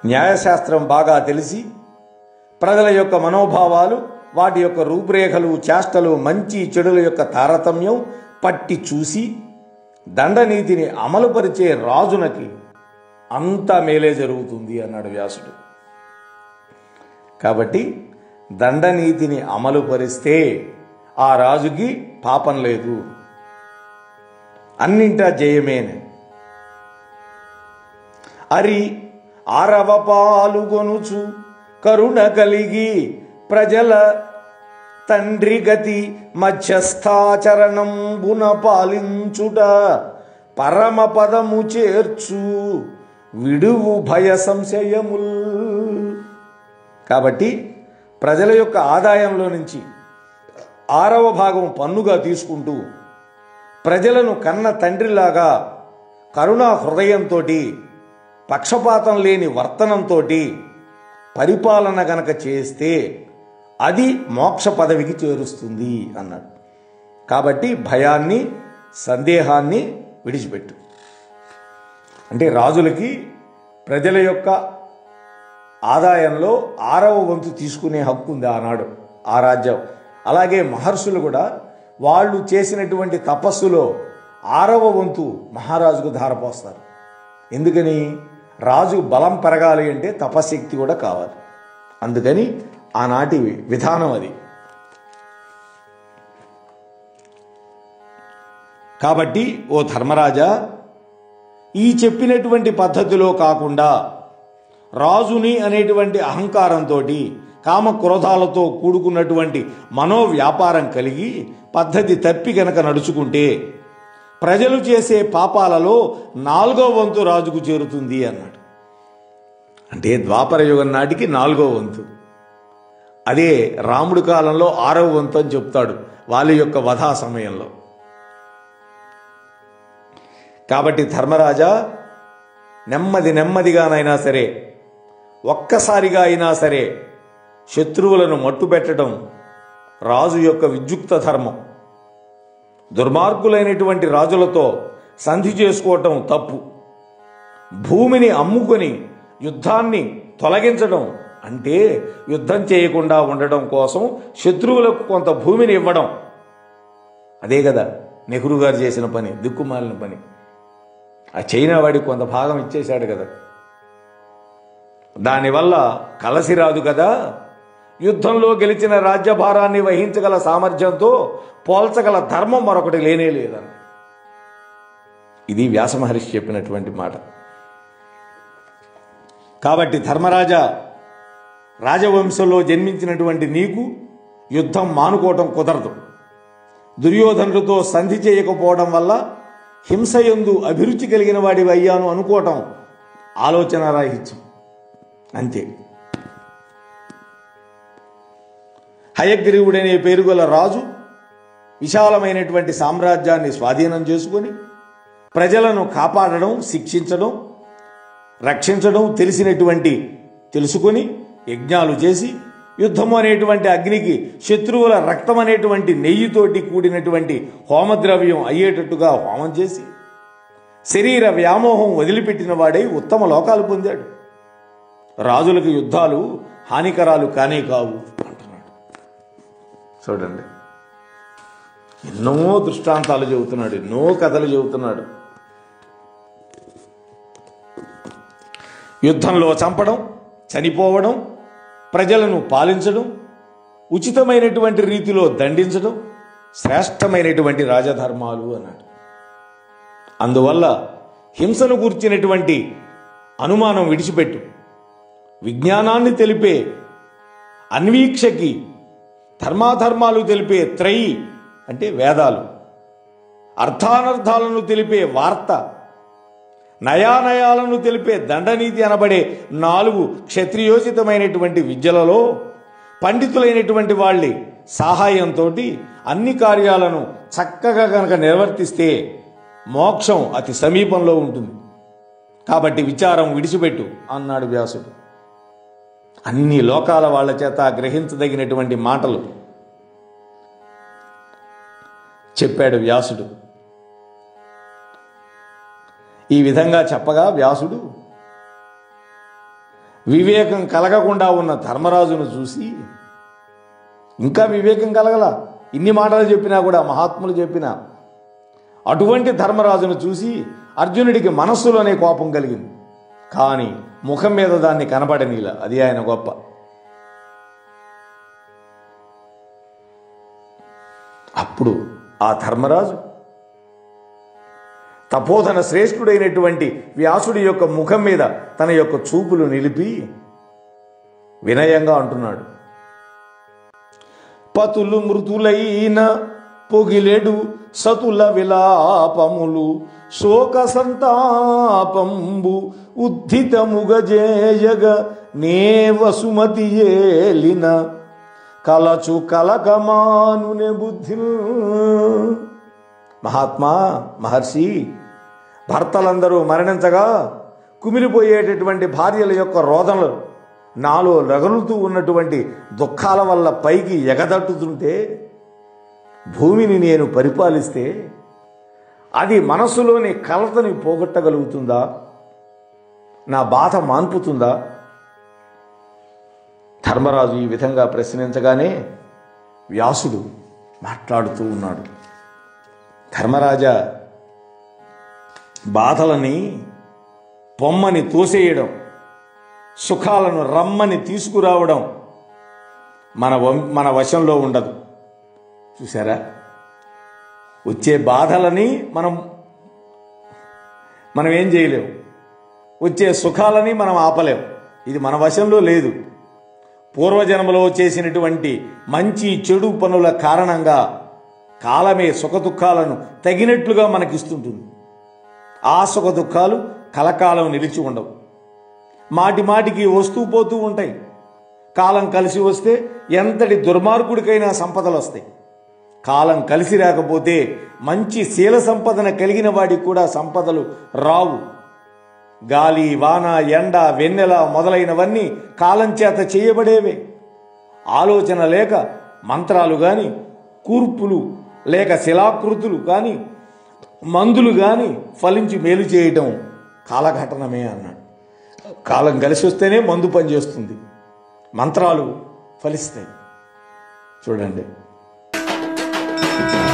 న్యాయశాస్త్రం బాగా తెలిసి ప్రజల యొక్క మనోభావాలు వాటి యొక్క రూపురేఖలు చేష్టలు మంచి చెడుల యొక్క తారతమ్యం పట్టి చూసి దండనీతిని అమలుపరిచే రాజునకి అంతా మేలే జరుగుతుంది అన్నాడు వ్యాసుడు కాబట్టి దండనీతిని అమలుపరిస్తే ఆ రాజుకి పాపం లేదు అన్నింటా జయమేనే అరి ఆరవ పాలుగొనుచు కరుణ కలిగి ప్రజల తండ్రి గతి మధ్యస్థాచరణంబున పాలించుట పరమ పదము చేర్చు విడువు భయ సంశయముల్ కాబట్టి ప్రజల యొక్క ఆదాయంలో నుంచి ఆరవ భాగం పన్నుగా తీసుకుంటూ ప్రజలను కన్న తండ్రిలాగా కరుణా హృదయంతో పక్షపాతం లేని వర్తనంతో పరిపాలన గనక చేస్తే అది మోక్ష పదవికి చేరుస్తుంది అన్నాడు కాబట్టి భయాన్ని సందేహాన్ని విడిచిపెట్టు అంటే రాజులకి ప్రజల యొక్క ఆదాయంలో ఆరవ వంతు తీసుకునే హక్కు ఉంది ఆనాడు ఆ రాజ్యం అలాగే మహర్షులు కూడా వాళ్ళు చేసినటువంటి తపస్సులో ఆరవ వంతు మహారాజుకు ధారపోస్తారు ఎందుకని రాజు బలం పెరగాలి అంటే తపశక్తి కూడా కావాలి అందుకని ఆనాటి విధానం అది కాబట్టి ఓ ధర్మరాజా ఈ చెప్పినటువంటి పద్ధతిలో కాకుండా రాజుని అనేటువంటి అహంకారంతో కామ క్రోధాలతో కూడుకున్నటువంటి మనోవ్యాపారం కలిగి పద్ధతి తప్పి గనక నడుచుకుంటే ప్రజలు చేసే పాపాలలో నాలుగో వంతు రాజుకు చేరుతుంది అన్నాడు అంటే ద్వాపర యుగం నాటికి నాలుగో వంతు అదే రాముడి కాలంలో ఆరవ వంతు అని చెప్తాడు వాళ్ళ యొక్క వధా సమయంలో కాబట్టి ధర్మరాజా నెమ్మది నెమ్మదిగానైనా సరే ఒక్కసారిగా అయినా సరే శత్రువులను మట్టుబెట్టడం రాజు యొక్క విద్యుక్త ధర్మం దుర్మార్గులైనటువంటి రాజులతో సంధి చేసుకోవటం తప్పు భూమిని అమ్ముకొని యుద్ధాన్ని తొలగించడం అంటే యుద్ధం చేయకుండా ఉండడం కోసం శత్రువులకు కొంత భూమిని ఇవ్వడం అదే కదా నెహ్రూ గారు చేసిన పని దిక్కుమాలిన పని ఆ చైనా వాడికి కొంత భాగం ఇచ్చేశాడు కదా దానివల్ల కలసి రాదు కదా యుద్ధంలో గెలిచిన రాజ్యభారాన్ని వహించగల సామర్థ్యంతో పోల్చగల ధర్మం మరొకటి లేనే లేదని ఇది వ్యాస మహర్షి చెప్పినటువంటి మాట కాబట్టి ధర్మరాజా రాజవంశంలో జన్మించినటువంటి నీకు యుద్ధం మానుకోవటం కుదరదు దుర్యోధనుడితో సంధి చేయకపోవడం వల్ల హింసయందు అభిరుచి కలిగిన వాడి అయ్యాను అనుకోవటం ఆలోచన రాహిత్యం అంతే హయగ్రీవుడనే పేరు గల రాజు విశాలమైనటువంటి సామ్రాజ్యాన్ని స్వాధీనం చేసుకొని ప్రజలను కాపాడడం శిక్షించడం రక్షించడం తెలిసినటువంటి తెలుసుకొని యజ్ఞాలు చేసి యుద్ధము అనేటువంటి అగ్నికి శత్రువుల రక్తం అనేటువంటి నెయ్యితోటి కూడినటువంటి హోమద్రవ్యం అయ్యేటట్టుగా హోమం చేసి శరీర వ్యామోహం వదిలిపెట్టిన వాడై ఉత్తమ లోకాలు పొందాడు రాజులకు యుద్ధాలు హానికరాలు కానే కావు అంటున్నాడు చూడండి ఎన్నో దృష్టాంతాలు చెబుతున్నాడు ఎన్నో కథలు చెబుతున్నాడు యుద్ధంలో చంపడం చనిపోవడం ప్రజలను పాలించడం ఉచితమైనటువంటి రీతిలో దండించడం శ్రేష్టమైనటువంటి రాజధర్మాలు అన్నాడు అందువల్ల హింసను కూర్చినటువంటి అనుమానం విడిచిపెట్టు విజ్ఞానాన్ని తెలిపే అన్వీక్షకి ధర్మాధర్మాలు తెలిపే త్రయి అంటే వేదాలు అర్థానర్థాలను తెలిపే వార్త నయానయాలను తెలిపే దండనీతి అనబడే నాలుగు క్షత్రియోచితమైనటువంటి విద్యలలో పండితులైనటువంటి వాళ్ళి సహాయంతో అన్ని కార్యాలను చక్కగా కనుక నిర్వర్తిస్తే మోక్షం అతి సమీపంలో ఉంటుంది కాబట్టి విచారం విడిచిపెట్టు అన్నాడు వ్యాసుడు అన్ని లోకాల వాళ్ళ చేత గ్రహించదగినటువంటి మాటలు చెప్పాడు వ్యాసుడు ఈ విధంగా చెప్పగా వ్యాసుడు వివేకం కలగకుండా ఉన్న ధర్మరాజును చూసి ఇంకా వివేకం కలగల ఇన్ని మాటలు చెప్పినా కూడా మహాత్ములు చెప్పినా అటువంటి ధర్మరాజును చూసి అర్జునుడికి మనస్సులోనే కోపం కలిగింది కానీ ముఖం మీద దాన్ని కనబడనీలా అది ఆయన గొప్ప అప్పుడు ఆ ధర్మరాజు తపోధన శ్రేష్ఠుడైనటువంటి వ్యాసుడి యొక్క ముఖం మీద తన యొక్క చూపులు నిలిపి వినయంగా అంటున్నాడు పతులు మృతులైన పొగిలెడు సతుల విలాపములు శోక సంతాపంబు ఉద్ధితముగజేయగ నే వసుమతి ఏలిన కలచు కలకమానునే బుద్ధి మహాత్మా మహర్షి భర్తలందరూ మరణించగా కుమిలిపోయేటటువంటి భార్యల యొక్క రోదనలు నాలో రగులుతూ ఉన్నటువంటి దుఃఖాల వల్ల పైకి ఎగదట్టుతుంటే భూమిని నేను పరిపాలిస్తే అది మనసులోని కలతని పోగొట్టగలుగుతుందా నా బాధ మాన్పుతుందా ధర్మరాజు ఈ విధంగా ప్రశ్నించగానే వ్యాసుడు మాట్లాడుతూ ఉన్నాడు ధర్మరాజా బాధలని పొమ్మని తోసేయడం సుఖాలను రమ్మని తీసుకురావడం మన వం- మన వశంలో ఉండదు చూసారా వచ్చే బాధలని మనం మనం ఏం చేయలేము వచ్చే సుఖాలని మనం ఆపలేం ఇది మన వశంలో లేదు పూర్వజన్మలో చేసినటువంటి మంచి చెడు పనుల కారణంగా కాలమే సుఖదుఖాలను తగినట్లుగా మనకిస్తుంటుంది ఆ సుఖ దుఃఖాలు కలకాలం నిలిచి ఉండవు మాటి మాటికి వస్తూ పోతూ ఉంటాయి కాలం కలిసి వస్తే ఎంతటి దుర్మార్గుడికైనా సంపదలు వస్తాయి కాలం కలిసి రాకపోతే మంచి శీల సంపదన కలిగిన వాడికి కూడా సంపదలు రావు గాలి వాన ఎండ వెన్నెల మొదలైనవన్నీ కాలం చేత చేయబడేవే ఆలోచన లేక మంత్రాలు గాని కూర్పులు లేక శిలాకృతులు కానీ మందులు కానీ ఫలించి మేలు చేయటం కాలఘటనమే అన్నాడు కాలం కలిసి వస్తేనే మందు పనిచేస్తుంది మంత్రాలు ఫలిస్తాయి చూడండి